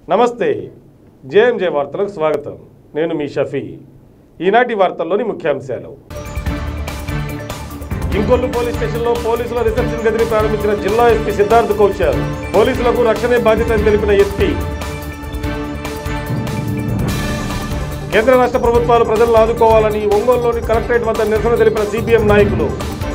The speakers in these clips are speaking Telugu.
నమస్తే జేఎంజే వార్తలకు స్వాగతం నేను మీ షఫీ ఈనాటి వార్తల్లోని ముఖ్యాంశాలు ఇంకొల్లు పోలీస్ స్టేషన్లో పోలీసుల రిసెప్షన్ గదిని ప్రారంభించిన జిల్లా ఎస్పీ సిద్ధార్థ్ కౌశాల్ పోలీసులకు రక్షణే బాధ్యత అని తెలిపిన ఎస్పీ కేంద్ర రాష్ట్ర ప్రభుత్వాలు ప్రజలను ఆదుకోవాలని ఒంగోలులోని కలెక్టరేట్ వద్ద నిరసన తెలిపిన సిపిఎం నాయకులు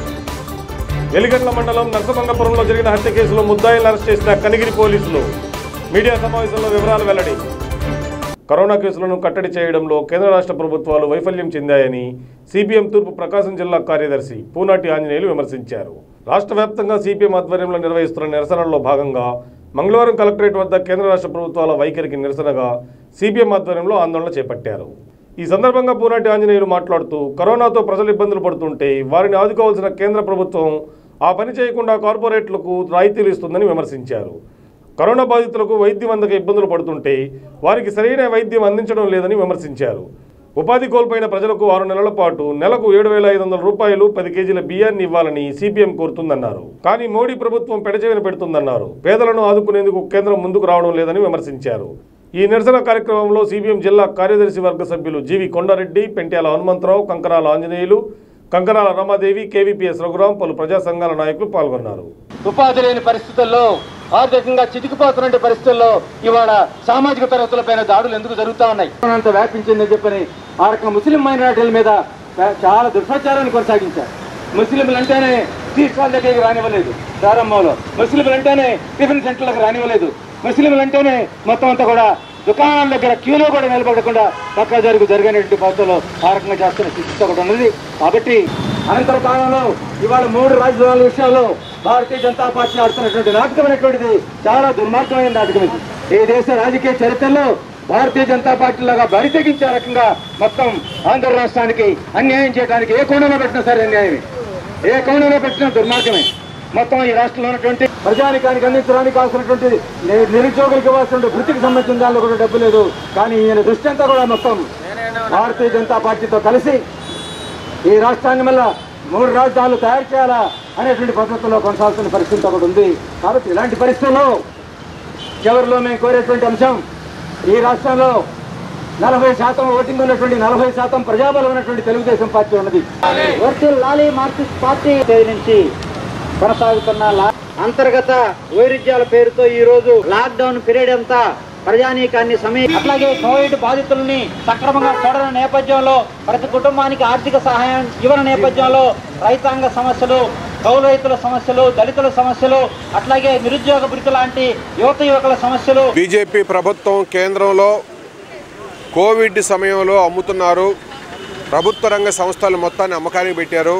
వెలిగండ్ల మండలం నరసమంగపురంలో జరిగిన హత్య కేసులో ముద్దాయిలను అరెస్ట్ చేసిన కనిగిరి పోలీసులు మీడియా సమావేశంలో వివరాలు వెల్లడి కరోనా కేసులను కట్టడి చేయడంలో కేంద్ర రాష్ట్ర ప్రభుత్వాలు వైఫల్యం చెందాయని సిపిఎం తూర్పు ప్రకాశం జిల్లా కార్యదర్శి పూనాటి ఆంజనేయులు విమర్శించారు రాష్ట్ర వ్యాప్తంగా సిపిఎం ఆధ్వర్యంలో నిర్వహిస్తున్న నిరసనల్లో భాగంగా మంగళవారం కలెక్టరేట్ వద్ద కేంద్ర రాష్ట్ర ప్రభుత్వాల వైఖరికి నిరసనగా సిపిఎం ఆధ్వర్యంలో ఆందోళన చేపట్టారు ఈ సందర్భంగా పూనాటి ఆంజనేయులు మాట్లాడుతూ కరోనాతో ప్రజలు ఇబ్బందులు పడుతుంటే వారిని ఆదుకోవాల్సిన కేంద్ర ప్రభుత్వం ఆ పని చేయకుండా కార్పొరేట్లకు రాయితీలు ఇస్తుందని విమర్శించారు కరోనా బాధితులకు వైద్యం అందక ఇబ్బందులు పడుతుంటే వారికి సరైన వైద్యం అందించడం లేదని విమర్శించారు ఉపాధి కోల్పోయిన ప్రజలకు ఆరు నెలల పాటు నెలకు ఏడు వేల ఐదు వందల రూపాయలు పది కేజీల బియ్యాన్ని ఇవ్వాలని సిపిఎం కోరుతుందన్నారు కానీ మోడీ ప్రభుత్వం పెడచెవిన పెడుతుందన్నారు పేదలను ఆదుకునేందుకు కేంద్రం ముందుకు రావడం లేదని విమర్శించారు ఈ నిరసన కార్యక్రమంలో సిపిఎం జిల్లా కార్యదర్శి వర్గ సభ్యులు జీవి కొండారెడ్డి పెంట్యాల హనుమంతరావు కంకరాల ఆంజనేయులు కంకరాల రమాదేవి కేవీపీఎస్ రఘురాం పలు ప్రజా సంఘాల నాయకులు పాల్గొన్నారు ఉపాధి లేని పరిస్థితుల్లో ఆర్థికంగా చితికిపోతున్న పరిస్థితుల్లో ఇవాళ సామాజిక తరగతులపైన దాడులు ఎందుకు జరుగుతా ఉన్నాయి అంత వ్యాపించిందని చెప్పని ఆ రకంగా ముస్లిం మైనారిటీల మీద చాలా దుష్ప్రచారాన్ని కొనసాగించారు ముస్లింలు అంటేనే టీ స్టాల్ దగ్గరికి రానివ్వలేదు ప్రారంభంలో ముస్లింలు అంటేనే టిఫిన్ సెంటర్లకు రానివ్వలేదు ముస్లింలు అంటేనే మొత్తం అంతా కూడా దుకాణాల దగ్గర క్యూలో కూడా నిలబడకుండా పక్క జరుగు జరిగినటువంటి పద్ధతిలో ఆ రకంగా చేస్తున్న స్థితితో కూడా ఉన్నది కాబట్టి అనంతర కాలంలో ఇవాళ మూడు రాజధానుల విషయంలో భారతీయ జనతా పార్టీ ఆడుతున్నటువంటి నాటకమైనటువంటిది చాలా దుర్మార్గమైన నాటకం ఇది ఈ దేశ రాజకీయ చరిత్రలో భారతీయ జనతా పార్టీ లాగా బరి తెగించే రకంగా మొత్తం ఆంధ్ర రాష్ట్రానికి అన్యాయం చేయడానికి ఏ కోణంలో పెట్టినా సరే అన్యాయమే ఏ కోణంలో పెట్టినా దుర్మార్గమే మొత్తం ఈ రాష్ట్రంలో ఉన్నటువంటి ప్రజానికానికి అందించడానికి కావాల్సినటువంటి ని- నిరుద్యోగులకు ఇవ్వాల్సిన వృత్తికి సంబంధించిన దానిలో కూడా డబ్బు లేదు కానీ ఈయన దృష్టి అంతా కూడా మొత్తం భారతీయ జనతా పార్టీతో కలిసి ఈ రాష్ట్రాన్ని మళ్ళా మూడు రాజధానులు తయారు చేయాలా అనేటువంటి పద్ధతిలో కొనసాగుతున్న పరిస్థితి ఒకటి ఉంది కాబట్టి ఇలాంటి పరిస్థితుల్లో చివరిలో మేము కోరేటువంటి అంశం ఈ రాష్ట్రంలో నలభై శాతం ఓటింగ్ ఉన్నటువంటి నలభై శాతం ప్రజాబలం ఉన్నటువంటి తెలుగుదేశం పార్టీ ఉన్నది వర్చువల్ లాలీ మార్క్సిస్ట్ పార్టీ తేదీ నుంచి కొనసాగుతున్న లా- అంతర్గత వైరుధ్యాల పేరుతో ఈ రోజు లాక్డౌన్ పీరియడ్ అంతా ప్రజానీకాన్ని సమయ అట్లాగే కోవిడ్ బాధితుల్ని సక్రమంగా చూడని నేపథ్యంలో ప్రతి కుటుంబానికి ఆర్థిక సహాయం ఇవ్వని నేపథ్యంలో రైతాంగ సమస్యలు కౌలు రైతుల సమస్యలు దళితుల సమస్యలు అట్లాగే నిరుద్యోగ భృతి లాంటి యువత యువకుల సమస్యలు బీజేపీ ప్రభుత్వం కేంద్రంలో కోవిడ్ సమయంలో అమ్ముతున్నారు ప్రభుత్వ రంగ సంస్థలు మొత్తాన్ని అమ్మకానికి పెట్టారు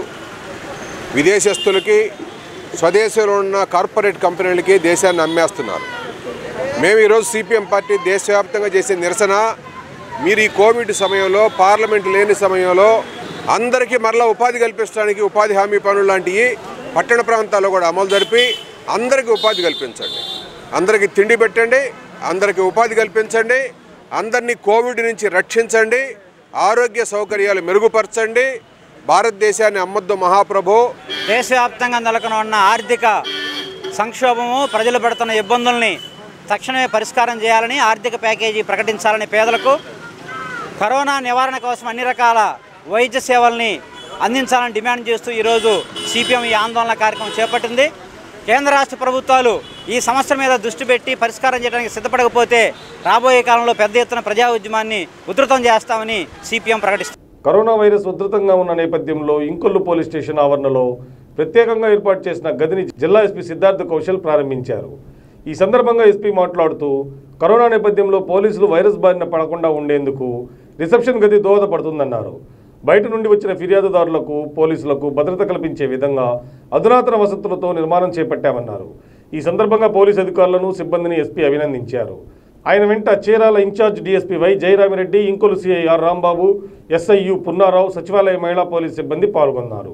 విదేశస్తులకి స్వదేశంలో ఉన్న కార్పొరేట్ కంపెనీలకి దేశాన్ని అమ్మేస్తున్నారు మేము ఈరోజు సిపిఎం పార్టీ దేశవ్యాప్తంగా చేసే నిరసన మీరు ఈ కోవిడ్ సమయంలో పార్లమెంట్ లేని సమయంలో అందరికీ మరలా ఉపాధి కల్పించడానికి ఉపాధి హామీ పనులు లాంటివి పట్టణ ప్రాంతాల్లో కూడా అమలు జరిపి అందరికీ ఉపాధి కల్పించండి అందరికీ తిండి పెట్టండి అందరికీ ఉపాధి కల్పించండి అందరినీ కోవిడ్ నుంచి రక్షించండి ఆరోగ్య సౌకర్యాలు మెరుగుపరచండి భారతదేశాన్ని అమ్మద్దు మహాప్రభు దేశవ్యాప్తంగా నెలకొని ఉన్న ఆర్థిక సంక్షోభము ప్రజలు పడుతున్న ఇబ్బందుల్ని తక్షణమే పరిష్కారం చేయాలని ఆర్థిక ప్యాకేజీ ప్రకటించాలని పేదలకు కరోనా నివారణ కోసం అన్ని రకాల వైద్య సేవల్ని అందించాలని డిమాండ్ చేస్తూ ఈరోజు సిపిఎం ఈ ఆందోళన కార్యక్రమం చేపట్టింది కేంద్ర రాష్ట్ర ప్రభుత్వాలు ఈ సమస్య మీద దృష్టి పెట్టి పరిష్కారం చేయడానికి సిద్ధపడకపోతే రాబోయే కాలంలో పెద్ద ఎత్తున ప్రజా ఉద్యమాన్ని ఉధృతం చేస్తామని సిపిఎం ప్రకటిస్తుంది కరోనా వైరస్ ఉధృతంగా ఉన్న నేపథ్యంలో ఇంకొల్లు పోలీస్ స్టేషన్ ఆవరణలో ప్రత్యేకంగా ఏర్పాటు చేసిన గదిని జిల్లా ఎస్పీ సిద్ధార్థ కౌశల్ ప్రారంభించారు ఈ సందర్భంగా ఎస్పీ మాట్లాడుతూ కరోనా నేపథ్యంలో పోలీసులు వైరస్ బారిన పడకుండా ఉండేందుకు రిసెప్షన్ గది దోహదపడుతుందన్నారు బయట నుండి వచ్చిన ఫిర్యాదుదారులకు పోలీసులకు భద్రత కల్పించే విధంగా అధునాతన వసతులతో నిర్మాణం చేపట్టామన్నారు ఈ సందర్భంగా పోలీసు అధికారులను సిబ్బందిని ఎస్పీ అభినందించారు ఆయన వెంట Chirala incharge DSP Y Jayaramireddy Inkollu CI R Rambabu ఎస్ఐయు పున్నారావు సచివాలయ మహిళా పోలీస్ సిబ్బంది పాల్గొన్నారు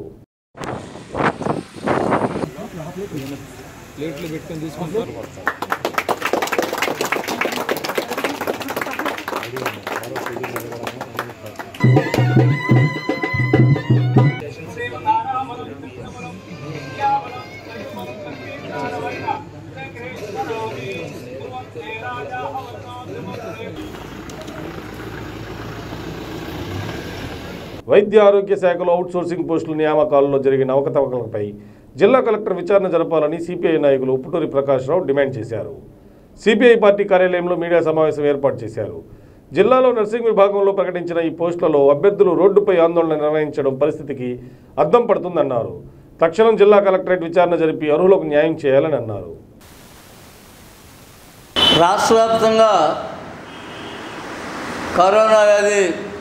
రాజా వైద్య ఆరోగ్య శాఖలో అవుట్సోర్సింగ్ పోస్టుల నియామకాలలో జరిగిన అవకతవకలపై జిల్లా కలెక్టర్ విచారణ జరపాలని సిపిఐ నాయకులు ఉప్పుటూరి ప్రకాశ్రావు డిమాండ్ చేశారు సిపిఐ పార్టీ కార్యాలయంలో మీడియా సమావేశం ఏర్పాటు చేశారు జిల్లాలో నర్సింగ్ విభాగంలో ప్రకటించిన ఈ పోస్టులలో అభ్యర్థులు రోడ్డుపై ఆందోళన నిర్వహించడం పరిస్థితికి అద్దం పడుతుందన్నారు తక్షణం జిల్లా కలెక్టరేట్ విచారణ జరిపి అర్హులకు న్యాయం చేయాలని అన్నారు రాష్ట్ర వ్యాప్తంగా కరోనా వ్యాధి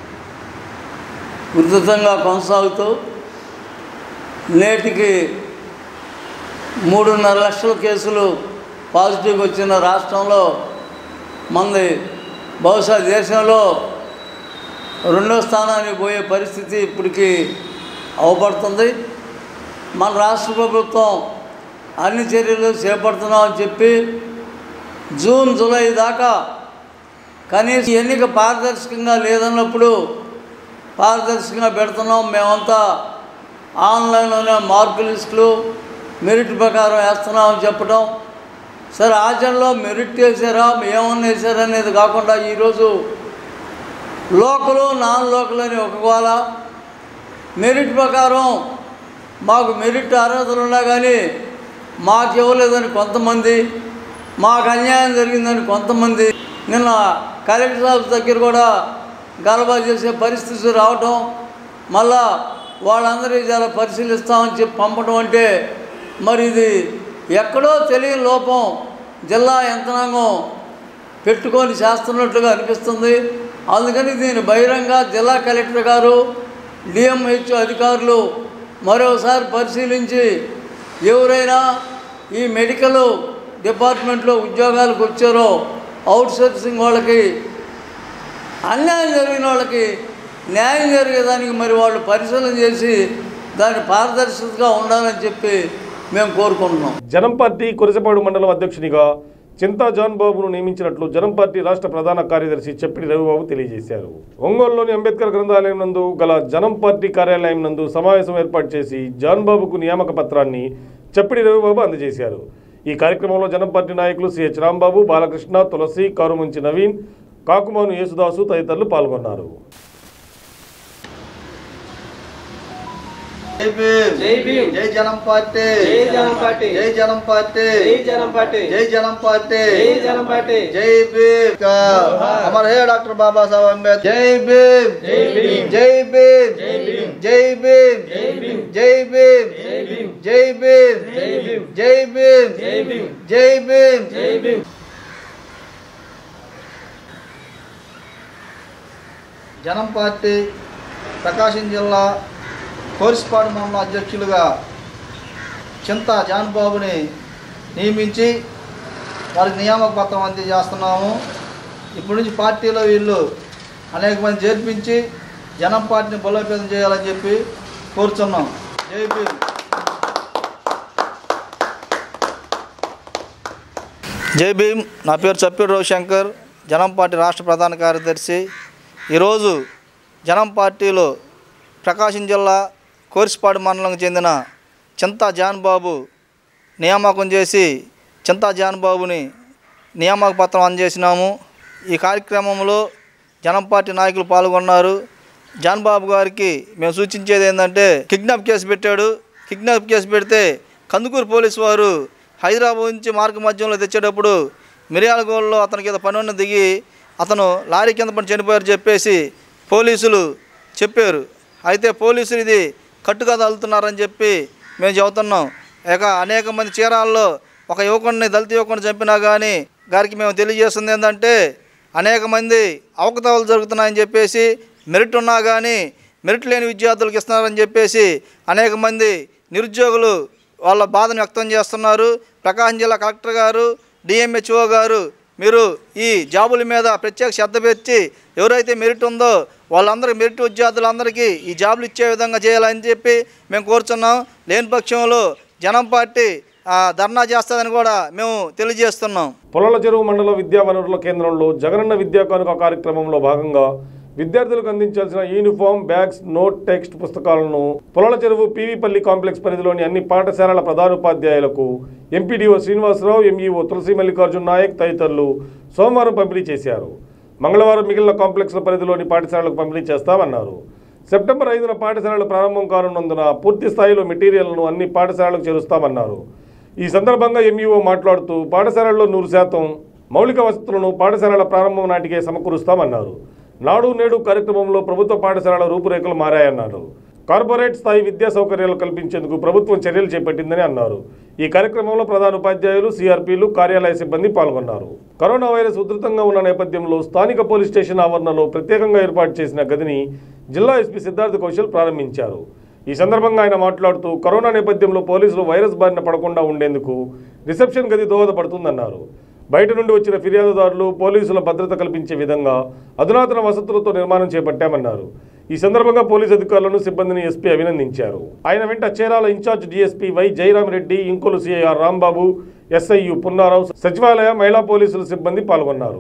ఉధృతంగా కొనసాగుతూ నేటికి మూడున్నర లక్షల కేసులు పాజిటివ్ వచ్చిన రాష్ట్రంలో మంది బహుశా దేశంలో రెండో స్థానానికి పోయే పరిస్థితి ఇప్పటికి అవపడుతుంది మన రాష్ట్ర ప్రభుత్వం అన్ని చర్యలు చేపడుతున్నామని చెప్పి జూన్ జూలై దాకా కనీసం ఎన్నిక పారదర్శకంగా లేదన్నప్పుడు పారదర్శకంగా పెడుతున్నాం మేమంతా ఆన్లైన్లోనే మార్కు లిస్టులు మెరిట్ ప్రకారం వేస్తున్నామని చెప్పడం సరే ఆచరణలో మెరిట్ వేసారా ఏమన్నా వేసారా అనేది కాకుండా ఈరోజు లోకలు నాన్ లోకల్ అని ఒక గోల మెరిట్ ప్రకారం మాకు మెరిట్ అర్హతలు ఉన్నా కానీ మాకు ఇవ్వలేదని కొంతమంది మాకు అన్యాయం జరిగిందని కొంతమంది నిన్న కలెక్టర్ ఆఫీస్ దగ్గర కూడా గలబా చేసే పరిస్థితి రావటం మళ్ళా వాళ్ళందరికీ చాలా పరిశీలిస్తామని చెప్పి పంపడం అంటే మరి ఇది ఎక్కడో తెలియని లోపం జిల్లా యంత్రాంగం పెట్టుకొని చేస్తున్నట్లుగా అనిపిస్తుంది అందుకని దీని బహిరంగ జిల్లా కలెక్టర్ గారు డిఎంహెచ్ అధికారులు మరోసారి పరిశీలించి ఎవరైనా ఈ మెడికల్ డిపార్ట్మెంట్లో ఉద్యోగాలకు వచ్చారో అవుట్సోర్సింగ్ వాళ్ళకి అన్యాయం జరిగిన వాళ్ళకి న్యాయం జరిగేదానికి మరి వాళ్ళు పరిశీలన చేసి దాన్ని పారదర్శకతగా ఉండాలని చెప్పి మేము కోరుకుంటున్నాం జనం పార్టీ కురసపాడు మండలం అధ్యక్షునిగా చింతా జాన్ బాబును నియమించినట్లు జనం పార్టీ రాష్ట్ర ప్రధాన కార్యదర్శి చెప్పిడి రవిబాబు తెలియజేశారు ఒంగోలులోని అంబేద్కర్ గ్రంథాలయం నందు గల జనం పార్టీ కార్యాలయం నందు సమావేశం ఏర్పాటు చేసి జాన్ బాబుకు నియామక పత్రాన్ని చెప్పిడి రవిబాబు అందజేశారు ఈ కార్యక్రమంలో జనం పార్టీ నాయకులు సిహెచ్ రాంబాబు బాలకృష్ణ తులసి కారుమంచి నవీన్ కాకుమాను యేసుదాసు తదితరులు పాల్గొన్నారు జై భీమ్ జై భీమ్. జై జనం పార్టీ జై జనం పార్టీ. జై జనం పార్టీ జై జనం పార్టీ జై జనం పార్టీ జై జనం పార్టీ జై భీమ్ का अमर है डॉक्टर बाबा साहब अम्बेडकर जय भीम जय भीम. जय भीम जय भीम. जय भीम जय भीम. जय भीम जय भीम. जय भीम जय भीम. जय भीम जय भीम. जय भीम జై భీమ్ జనం పార్టీ ప్రకాశం జిల్లా కోరిస్పాడు మండల అధ్యక్షులుగా చింత జాన్బాబుని నియమించి వారికి నియామక పత్రం అందజేస్తున్నాము ఇప్పటి నుంచి పార్టీలో వీళ్ళు అనేక మంది చేర్పించి జనం పార్టీని బలోపేతం చేయాలని చెప్పి కోరుతున్నాం జై భీమ్ జై భీమ్ నా పేరు చప్పిడి రవిశంకర్ జనం పార్టీ రాష్ట్ర ప్రధాన కార్యదర్శి ఈరోజు జనం పార్టీలో ప్రకాశం జిల్లా కోరిసిపాడు మండలంకి చెందిన చింతా జాన్ బాబు నియామకం చేసి చింతా జాన్ బాబుని నియామక పత్రం అందజేసినాము ఈ కార్యక్రమంలో జనం పార్టీ నాయకులు పాల్గొన్నారు జాన్ బాబు గారికి మేము సూచించేది ఏంటంటే కిడ్నాప్ కేసు పెట్టాడు కిడ్నాప్ కేసు పెడితే కందుకూరు పోలీసు వారు హైదరాబాద్ నుంచి మార్గ మధ్యంలో తెచ్చేటప్పుడు మిర్యాలగోడలో అతనికి ఏదో పని ఉన్న దిగి అతను లారీ కింద పడి చనిపోయారు చెప్పేసి పోలీసులు చెప్పారు అయితే పోలీసులు ఇది కట్టుగా తగులుతున్నారని చెప్పి మేము చెబుతున్నాం ఇక అనేక మంది చీరాల్లో ఒక యువకుడిని దళిత యువకుడిని చంపినా కానీ గారికి మేము తెలియజేస్తుంది ఏంటంటే అనేక మంది అవకతవలు జరుగుతున్నాయని చెప్పేసి మెరిట్ ఉన్నా కానీ మెరిట్ లేని విద్యార్థులకు ఇస్తున్నారని చెప్పేసి అనేక మంది నిరుద్యోగులు వాళ్ళ బాధను వ్యక్తం చేస్తున్నారు ప్రకాశం జిల్లా కలెక్టర్ గారు డిఎంహెచ్ఓ గారు మీరు ఈ జాబుల మీద ప్రత్యేక శ్రద్ధ పెట్టి ఎవరైతే మెరిట్ ఉందో వాళ్ళందరికీ మెరిట్ విద్యార్థులందరికీ ఈ జాబులు ఇచ్చే విధంగా చేయాలని చెప్పి మేము కోరుచున్నాం లేని పక్షంలో జనం పార్టీ ఆ, ధర్నా చేస్తుందని కూడా మేము తెలియజేస్తున్నాం పొలాల చెరువు మండల విద్యా వనరుల కేంద్రంలో జగనన్న విద్యా కానుక కార్యక్రమంలో భాగంగా విద్యార్థులకు అందించాల్సిన యూనిఫామ్ బ్యాగ్స్ నోట్ టెక్స్ట్ పుస్తకాలను పొలాల చెరువు పీవీపల్లి కాంప్లెక్స్ పరిధిలోని అన్ని పాఠశాలల ప్రధానోపాధ్యాయులకు ఎంపీడీఓ శ్రీనివాసరావు ఎంఈఓ తులసి మల్లికార్జున్ నాయక్ తదితరులు సోమవారం పంపిణీ చేశారు మంగళవారం మిగిలిన కాంప్లెక్స్ల పరిధిలోని పాఠశాలలకు పంపిణీ చేస్తామన్నారు సెప్టెంబర్ ఐదున పాఠశాలలు ప్రారంభం కానున్నందున పూర్తి స్థాయిలో మెటీరియల్ను అన్ని పాఠశాలలకు చేరుస్తామన్నారు ఈ సందర్భంగా ఎంఈఓ మాట్లాడుతూ పాఠశాలల్లో నూరు శాతం మౌలిక వసతులను పాఠశాలల ప్రారంభం నాటికే సమకూరుస్తామన్నారు నాడు నేడు కార్యక్రమంలో ప్రభుత్వ పాఠశాలల రూపురేఖలు మారాయన్నారు కార్పొరేట్ స్థాయి విద్యా సౌకర్యాలు కల్పించేందుకు ప్రభుత్వం చర్యలు చేపట్టిందని అన్నారు ఈ కార్యక్రమంలో ప్రధాన ఉపాధ్యాయులు సిఆర్పీలు కార్యాలయ సిబ్బంది పాల్గొన్నారు కరోనా వైరస్ ఉధృతంగా ఉన్న నేపథ్యంలో స్థానిక పోలీస్ స్టేషన్ ఆవరణలో ప్రత్యేకంగా ఏర్పాటు చేసిన గదిని జిల్లా ఎస్పీ సిద్ధార్థ కౌశల్ ప్రారంభించారు ఈ సందర్భంగా ఆయన మాట్లాడుతూ కరోనా నేపథ్యంలో పోలీసులు వైరస్ బారిన పడకుండా ఉండేందుకు రిసెప్షన్ గది దోహదపడుతుందన్నారు బయట నుండి వచ్చిన ఫిర్యాదుదారులు పోలీసుల భద్రత కల్పించే విధంగా అధునాతన వసతులతో నిర్మాణం చేపట్టామన్నారు ఈ సందర్భంగా పోలీసు అధికారులను సిబ్బందిని ఎస్పీ అభినందించారు ఆయన వెంట Chirala incharge DSP Y Jayaramireddy Inkollu CI R Rambabu ఎస్ఐయు పున్నారావు సచివాలయ మహిళా పోలీసుల సిబ్బంది పాల్గొన్నారు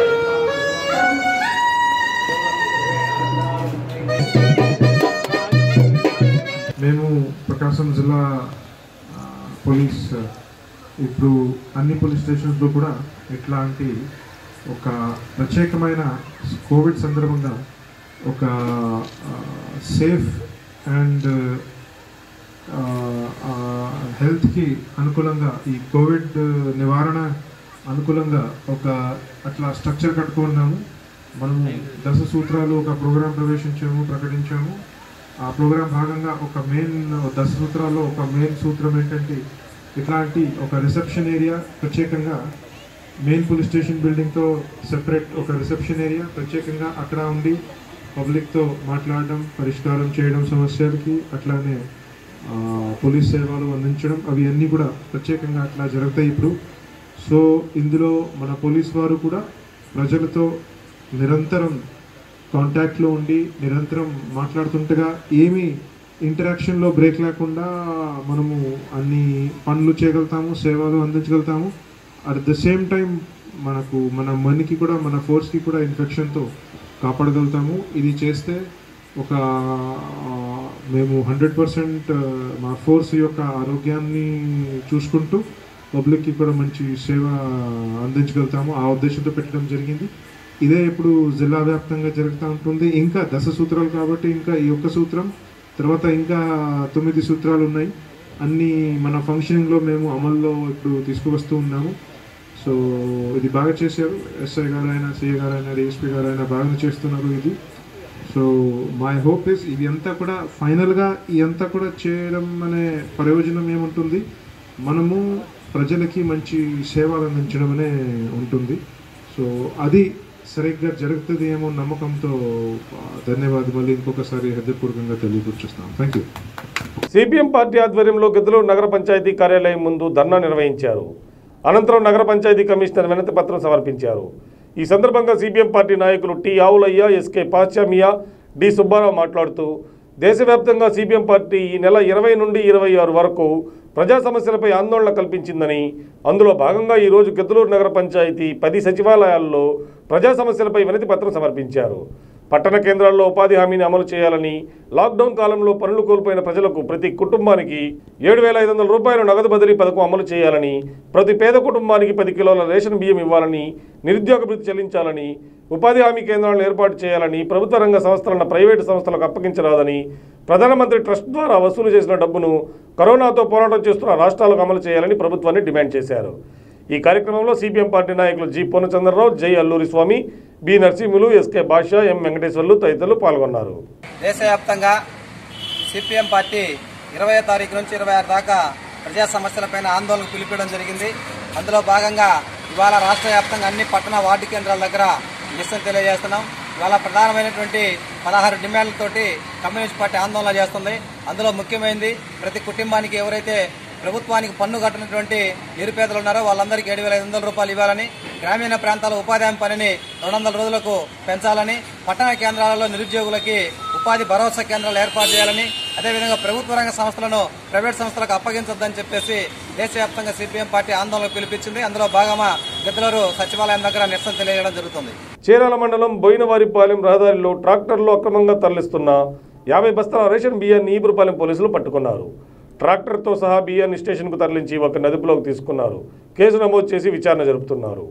మేము ప్రకాశం జిల్లా ఆ, పోలీస్ ఆ, ఇప్పుడు అన్ని పోలీస్ స్టేషన్స్లో కూడా ఇట్లాంటి ఒక ప్రత్యేకమైన కోవిడ్ సందర్భంగా ఒక సేఫ్ అండ్ హెల్త్కి అనుకూలంగా ఈ కోవిడ్ నివారణ అనుకూలంగా ఒక అట్లా స్ట్రక్చర్ కట్టుకున్నాము మనము దశ సూత్రాలు ఒక ప్రోగ్రాం ప్రవేశించాము ప్రకటించాము ఆ ప్రోగ్రాం భాగంగా ఒక మెయిన్ దశ సూత్రాల్లో ఒక మెయిన్ సూత్రం ఏంటంటే ఇట్లాంటి ఒక రిసెప్షన్ ఏరియా ప్రత్యేకంగా మెయిన్ పోలీస్ స్టేషన్ బిల్డింగ్తో సెపరేట్ ఒక రిసెప్షన్ ఏరియా ప్రత్యేకంగా అక్కడ ఉండి పబ్లిక్తో మాట్లాడడం పరిష్కారం చేయడం సమస్యలకి అట్లానే ఆ, పోలీస్ సేవలు అందించడం అవి అన్నీ కూడా ప్రత్యేకంగా అట్లా జరుగుతాయి ఇప్పుడు సో ఇందులో మన పోలీస్ వారు కూడా ప్రజలతో నిరంతరం కాంటాక్ట్లో ఉండి నిరంతరం మాట్లాడుతుండగా ఏమీ ఇంటరాక్షన్లో బ్రేక్ లేకుండా మనము అన్ని పనులు చేయగలుగుతాము సేవలు అందించగలుగుతాము అట్ ద సేమ్ టైం మనకు మన మనకి కూడా మన ఫోర్స్కి కూడా ఇన్ఫెక్షన్తో కాపాడగలుగుతాము ఇది చేస్తే ఒక ఆ, మేము హండ్రెడ్ పర్సెంట్ మా ఫోర్స్ యొక్క ఆరోగ్యాన్ని చూసుకుంటూ పబ్లిక్కి కూడా మంచి సేవ అందించగలుగుతాము ఆ ఉద్దేశంతో పెట్టడం జరిగింది ఇదే ఇప్పుడు జిల్లా వ్యాప్తంగా జరుగుతూ ఉంటుంది ఇంకా దశ సూత్రాలు కాబట్టి ఇంకా ఈ ఒక్క సూత్రం తర్వాత ఇంకా తొమ్మిది సూత్రాలు ఉన్నాయి అన్నీ మన ఫంక్షనింగ్లో మేము అమల్లో ఇప్పుడు తీసుకువస్తూ ఉన్నాము సో ఇది బాగా చేశారు ఎస్ఐ గారు అయినా సిఏ గారు అయినా డిఎస్పీ గారు అయినా బాగా చేస్తున్నారు ఇది సో మై హోప్ ఇస్ ఇది అంతా కూడా ఫైనల్గా ఇదంతా కూడా చేయడం అనే ప్రయోజనం ఏముంటుంది మనము ప్రజలకి మంచి సేవలు అందించడం అనే ఉంటుంది సో అది సరిగ్గా జరుగుతుంది ఏమో నమ్మకంతో ఆ, ధన్యవాదాలు మళ్ళీ ఇంకొకసారి హృదయపూర్వకంగా తెలియపరుస్తున్నాం థ్యాంక్ యూ సిపిఎం పార్టీ ఆధ్వర్యంలో గిద్దలూరు నగర పంచాయతీ కార్యాలయం ముందు ధర్నా నిర్వహించారు అనంతరం నగర పంచాయతీ కమిషనర్ వినతి పత్రం సమర్పించారు ఈ సందర్భంగా సిపిఎం పార్టీ నాయకులు T Avulaiah SK Pashamiya D Subbarao మాట్లాడుతూ దేశవ్యాప్తంగా సిపిఎం పార్టీ ఈ నెల ఇరవై నుండి ఇరవై ఆరు వరకు ప్రజా సమస్యలపై ఆందోళన కల్పించిందని అందులో భాగంగా ఈరోజు గిద్దలూరు నగర పంచాయతీ పది సచివాలయాల్లో ప్రజా సమస్యలపై వినతి పత్రం సమర్పించారు పట్టణ కేంద్రాల్లో ఉపాధి హామీని అమలు చేయాలని లాక్డౌన్ కాలంలో పనులు కోల్పోయిన ప్రజలకు ప్రతి కుటుంబానికి ఏడు వేల ఐదు వందల రూపాయల నగదు బదిలీ పథకం అమలు చేయాలని ప్రతి పేద కుటుంబానికి పది కిలోల రేషన్ బియ్యం ఇవ్వాలని నిరుద్యోగ భృతి చెల్లించాలని ఉపాధి హామీ కేంద్రాలను ఏర్పాటు చేయాలని ప్రభుత్వ రంగ సంస్థలను ప్రైవేటు సంస్థలకు అప్పగించరాదని ప్రధానమంత్రి ట్రస్ట్ ద్వారా వసూలు చేసిన డబ్బును కరోనాతో పోరాటం చేస్తున్న రాష్ట్రాలకు అమలు చేయాలని ప్రభుత్వాన్ని డిమాండ్ చేశారు ఈ కార్యక్రమంలో సిపిఎం పార్టీ నాయకులు G Purnachandrarao Jai Alluri Swamy B Narasimhulu SK Basha M Venkateswarlu తదితరులు పాల్గొన్నారు దేశవ్యాప్తంగా సిపిఎం పార్టీ ఇరవై తారీఖు నుంచి ఇరవై ఆరు దాకా ప్రజా సమస్యలపైన ఆందోళనకు పిలిపించడం జరిగింది అందులో భాగంగా ఇవాళ రాష్ట్ర వ్యాప్తంగా అన్ని పట్టణ వార్డు కేంద్రాల దగ్గర నిరసన తెలియజేస్తున్నాం ఇవాళ ప్రధానమైనటువంటి పదహారు డిమాండ్లతోటి కమ్యూనిస్ట్ పార్టీ ఆందోళన చేస్తుంది అందులో ముఖ్యమైనది ప్రతి కుటుంబానికి ఎవరైతే ప్రభుత్వానికి పన్ను కట్టినటువంటి నిరుపేదలు ఉన్నారో వాళ్ళందరికీ ఏడు వేల ఐదు వందల రూపాయలు ఇవ్వాలని గ్రామీణ ప్రాంతాల ఉపాధి హామీ పనిని రెండు వందల రోజులకు పెంచాలని పట్టణ కేంద్రాలలో నిరుద్యోగులకి ఉపాధి భరోసా కేంద్రాలు ఏర్పాటు చేయాలని అదేవిధంగా ప్రభుత్వ రంగ సంస్థలను ప్రైవేట్ సంస్థలకు అప్పగించొద్దని చెప్పేసి దేశవ్యాప్తంగా సిపిఎం పార్టీ ఆందోళన పిలిపించింది అందులో భాగంగా గిద్దలూరు సచివాలయం దగ్గర నిరసన తెలియజేయడం జరుగుతుంది చీరాల మండలం బోయినవారిపాలెం రహదారిలో ట్రాక్టర్లు అక్రమంగా తరలిస్తున్న యాభై బస్తాల రేషన్ బియ్యాన్ని ఈపురపాలెం పోలీసులు పట్టుకున్నారు ట్రాక్టర్తో సహా బియ్యాన్ని స్టేషన్కు తరలించి ఒక నదుపులోకి తీసుకున్నారు కేసు నమోదు చేసి విచారణ జరుపుతున్నారు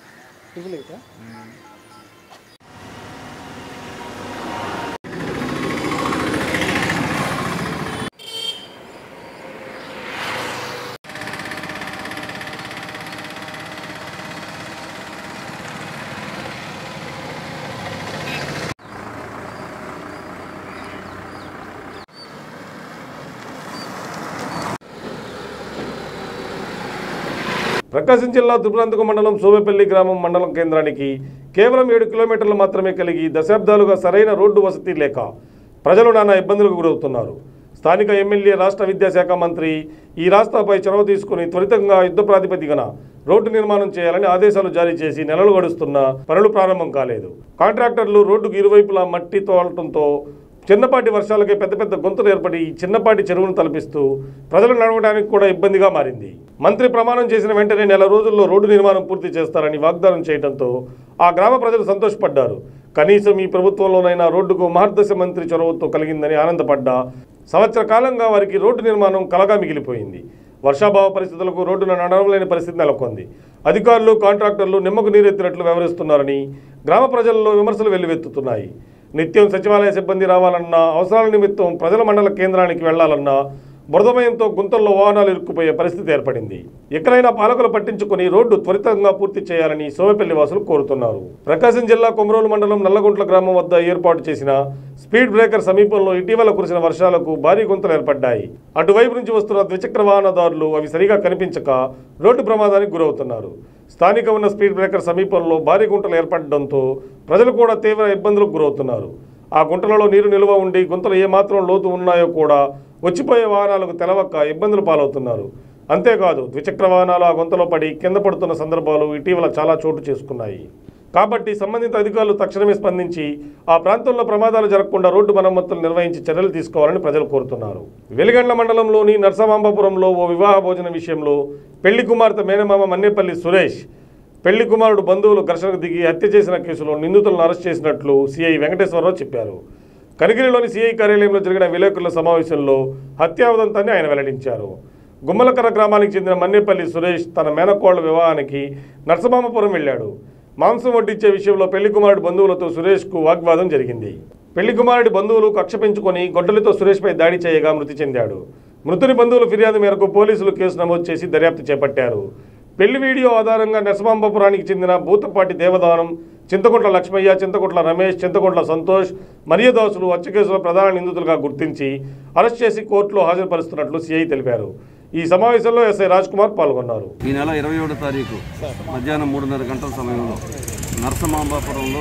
ప్రకాశం జిల్లా త్రిపురాంతక మండలం సోమేపల్లి గ్రామం మండలం కేంద్రానికి కేవలం ఏడు కిలోమీటర్లు మాత్రమే కలిగి దశాబ్దాలుగా సరైన రోడ్డు వసతి లేక ప్రజలు నానా ఇబ్బందులకు గురవుతున్నారు స్థానిక ఎమ్మెల్యే రాష్ట్ర విద్యాశాఖ మంత్రి ఈ రాష్ట్రపై చొరవ తీసుకుని త్వరితంగా యుద్ధ ప్రాతిపదికన రోడ్డు నిర్మాణం చేయాలని ఆదేశాలు జారీ చేసి నెలలు గడుస్తున్నా పనులు ప్రారంభం కాలేదు కాంట్రాక్టర్లు రోడ్డుకు ఇరువైపులా మట్టి తోలటంతో చిన్నపాటి వర్షాలకే పెద్ద పెద్ద గొంతులు ఏర్పడి ఈ చిన్నపాటి చెరువును తలపిస్తూ ప్రజలు నడవడానికి కూడా ఇబ్బందిగా మారింది మంత్రి ప్రమాణం చేసిన వెంటనే నెల రోజుల్లో రోడ్డు నిర్మాణం పూర్తి చేస్తారని వాగ్దానం చేయడంతో ఆ గ్రామ ప్రజలు సంతోషపడ్డారు కనీసం ఈ ప్రభుత్వంలోనైనా రోడ్డుకు మహర్దశ మంత్రి చొరవతో కలిగిందని ఆనందపడ్డా సంవత్సర కాలంగా వారికి రోడ్డు నిర్మాణం కలగా మిగిలిపోయింది వర్షాభావ పరిస్థితులకు రోడ్డున నడవలేని పరిస్థితి నెలకొంది అధికారులు కాంట్రాక్టర్లు నిమ్మకు నీరెత్తినట్లు వ్యవహరిస్తున్నారని గ్రామ ప్రజల్లో విమర్శలు వెల్లువెత్తుతున్నాయి నిత్యం సచివాలయ సిబ్బంది రావాలన్నా అవసరాల నిమిత్తం ప్రజల మండల కేంద్రానికి వెళ్లాలన్నా బురదమయంతో గుంతల్లో వాహనాలు ఇరుక్కుపోయే పరిస్థితి ఏర్పడింది ఎక్కడైనా పాలకులు పట్టించుకుని రోడ్డు త్వరితంగా పూర్తి చేయాలని సోమపల్లి వాసులు కోరుతున్నారు ప్రకాశం జిల్లా కొమరోలు మండలం నల్లగుంట్ల గ్రామం వద్ద ఏర్పాటు చేసిన స్పీడ్ బ్రేకర్ సమీపంలో ఇటీవల కురిసిన వర్షాలకు భారీ గుంతలు ఏర్పడ్డాయి అటువైపు నుంచి వస్తున్న ద్విచక్ర వాహనదారులు అవి సరిగా కనిపించక రోడ్డు ప్రమాదానికి గురవుతున్నారు స్థానిక ఉన్న స్పీడ్ బ్రేకర్ సమీపంలో భారీ గుంటలు ఏర్పడడంతో ప్రజలు కూడా తీవ్ర ఇబ్బందులకు గురవుతున్నారు ఆ గుంటలలో నీరు నిల్వ ఉండి గుంతలు ఏమాత్రం లోతు ఉన్నాయో కూడా వచ్చిపోయే వాహనాలకు తెలవక ఇబ్బందులు పాలవుతున్నారు అంతేకాదు ద్విచక్ర వాహనాలు ఆ గుంతలో పడి కింద పడుతున్న సందర్భాలు ఇటీవల చాలా చోటు చేసుకున్నాయి కాబట్టి సంబంధిత అధికారులు తక్షణమే స్పందించి ఆ ప్రాంతంలో ప్రమాదాలు జరగకుండా రోడ్డు మరమ్మతులు నిర్వహించి చర్యలు తీసుకోవాలని ప్రజలు కోరుతున్నారు వెలిగండ్ల మండలంలోని నరసమాంబపురంలో ఓ వివాహ భోజన విషయంలో పెళ్లి కుమార్తె మేనమామ మన్నేపల్లి సురేష్ పెళ్లి కుమారుడు బంధువులు ఘర్షణకు దిగి హత్య చేసిన కేసులో నిందితులను అరెస్ట్ చేసినట్లు సిఐ వెంకటేశ్వరరావు చెప్పారు కనిగిరిలోని సిఐ కార్యాలయంలో జరిగిన విలేకరుల సమావేశంలో హత్యావదంతాన్ని ఆయన వెల్లడించారు గుమ్మలకర్ర గ్రామానికి చెందిన మన్నేపల్లి సురేష్ తన మేనకోళ్ల వివాహానికి నరసమామపురం వెళ్ళాడు మాంసం వడ్డించే విషయంలో పెళ్లి కుమారుడు బంధువులతో సురేష్కు వాగ్వాదం జరిగింది పెళ్లి కుమారుడి బంధువులు కక్ష పెంచుకొని గొడ్డలితో సురేష్పై దాడి చేయగా మృతి చెందాడు మృతుని బంధువుల ఫిర్యాదు మేరకు పోలీసులు కేసు నమోదు చేసి దర్యాప్తు చేపట్టారు పెళ్లి వీడియో ఆధారంగా నరసమాంబపురానికి చెందిన భూతపాటి దేవదానం చింతకుంట్ల లక్ష్మయ్య చింతకుంట్ల రమేష్ చింతకుంట్ల సంతోష్ మరియదాసులు హత్య కేసులో ప్రధాన నిందితులుగా గుర్తించి అరెస్ట్ చేసి కోర్టులో హాజరుపరుస్తున్నట్లు సిఐ తెలిపారు ఈ సమావేశంలో ఎస్ఐ రాజ్ కుమార్ పాల్గొన్నారు ఈ నెల ఇరవై ఏడో తారీఖు మధ్యాహ్నం మూడున్నర గంటల సమయంలో నరసమాంబాపురంలో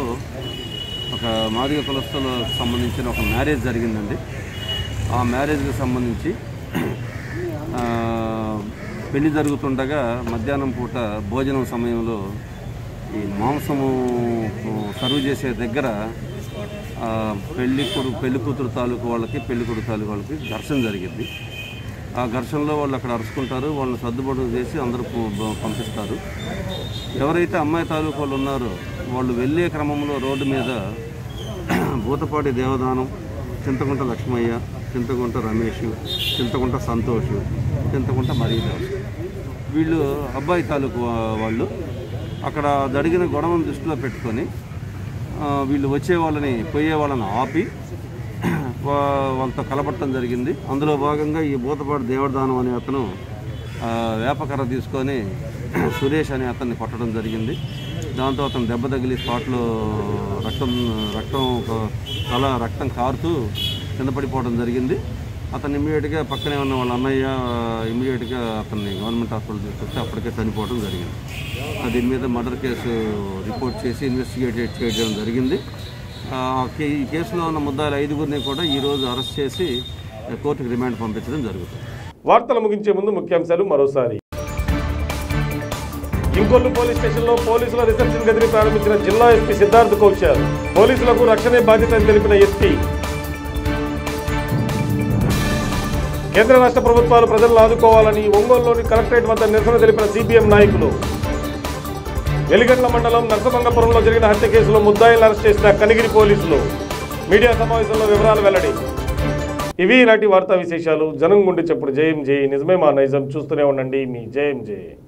ఒక మాదిగ కులస్తులకు సంబంధించిన ఒక మ్యారేజ్ జరిగిందండి ఆ మ్యారేజ్కి సంబంధించి ఆ, పెళ్లి జరుగుతుండగా మధ్యాహ్నం పూట భోజనం సమయంలో ఈ మాంసము సర్వ్ చేసే దగ్గర ఆ, పెళ్లి కొడు పెళ్లి కూతురు తాలూకు వాళ్ళకి పెళ్లి కొడుకు తాలూకు వాళ్ళకి ఘర్షణ జరిగింది ఆ ఘర్షణలో వాళ్ళు అక్కడ అరుచుకుంటారు వాళ్ళని సర్దుబాటు చేసి అందరూ ప- పంపిస్తారు ఎవరైతే అమ్మాయి తాలూకు వాళ్ళు ఉన్నారో వాళ్ళు వెళ్ళే క్రమంలో రోడ్డు మీద భూతపాటి దేవదానం చింతకుంట లక్ష్మయ్య చింతకుంట రమేష్ చింతకుంట సంతోష్ చింతకుంట మరీదాస్ వీళ్ళు అబ్బాయి తాలూకు వా- వాళ్ళు అక్కడ జరిగిన గొడవను దృష్టిలో పెట్టుకొని ఆ, వీళ్ళు వచ్చే వాళ్ళని పోయే వాళ్ళని ఆపి వా- వాళ్ళతో కలపట్టడం జరిగింది అందులో భాగంగా ఈ భూతపాటి దేవదానం అనే అతను ఆ, వేపకర్ర తీసుకొని సురేష్ అనే అతన్ని కొట్టడం జరిగింది దాంతో అతను దెబ్బ తగిలి స్పాట్లో రక్తం రక్తం ఒక తల రక్తం కారుతూ కింద పడిపోవడం జరిగింది అతను ఇమీడియట్గా పక్కనే ఉన్న వాళ్ళ అన్నయ్య ఇమీడియట్గా అతన్ని గవర్నమెంట్ హాస్పిటల్ తీసుకొస్తే అప్పటికే చనిపోవడం జరిగింది ఆ దీని మీద మర్డర్ కేసు రిపోర్ట్ చేసి ఇన్వెస్టిగేట్ చేయడం జరిగింది ఆ కే- ఈ కేసులో ఉన్న ముద్దాయిలు ఐదుగురిని కూడా ఈరోజు అరెస్ట్ చేసి కోర్టుకు రిమాండ్ పంపించడం జరుగుతుంది వార్తలు ముగించే ముందు ముఖ్యాంశాలు మరోసారి ఇంకొల్లు పోలీస్ స్టేషన్లో పోలీసుల రిసెప్షన్ గదిని ప్రారంభించిన జిల్లా ఎస్పీ సిద్ధార్థ్ కౌశల్ పోలీసులకు రక్షణే బాధ్యత అని తెలిపిన ఎస్పీ కేంద్ర రాష్ట్ర ప్రభుత్వాలు ప్రజలను ఆదుకోవాలని ఒంగోలులోని కలెక్టరేట్ వద్ద నిరసన తెలిపిన సిపిఎం నాయకులు వెలిగండ్ల మండలం నర్సమంగపురంలో జరిగిన హత్య కేసులో ముద్దాయిలను అరెస్ట్ చేసిన కనిగిరి పోలీసులు మీడియా సమావేశంలో వివరాలు వెల్లడి ఇవి ఇలాంటి వార్తా విశేషాలు జనం గుండె చెప్పుడు జయం జై నిజమే మా నైజం చూస్తూనే ఉండండి మీ జయం జై